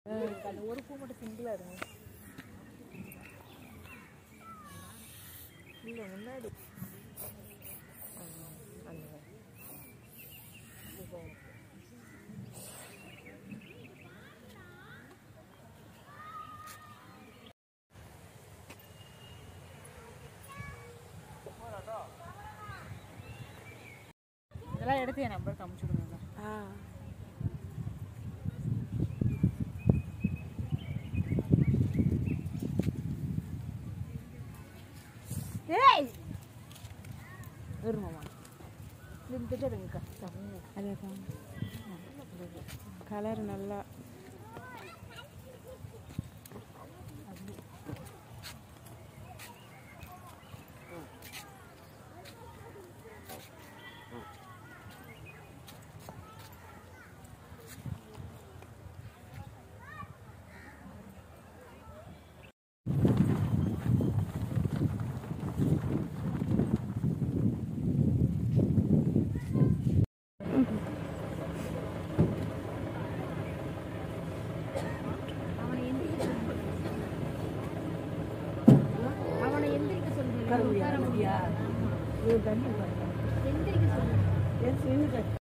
அந்த ஒரு பூ மட்டும் சிங்கிளாக இருங்க இல்லை முன்னாடி ஆ, அந்த மாதிரி. இப்போ இதெல்லாம் எடுத்து என் நம்பருக்கு அமுச்சு விடுங்க ஆ ஏய் இருமாமா இந்த திட்டம் இருங்கக்கா தம்பி அதேதான் கலர் நல்லா அவனை எந்திரிக்க அவனை எந்திரிக்க சொல்லு உட்கார முடியா எந்திரிக்க சொல்லு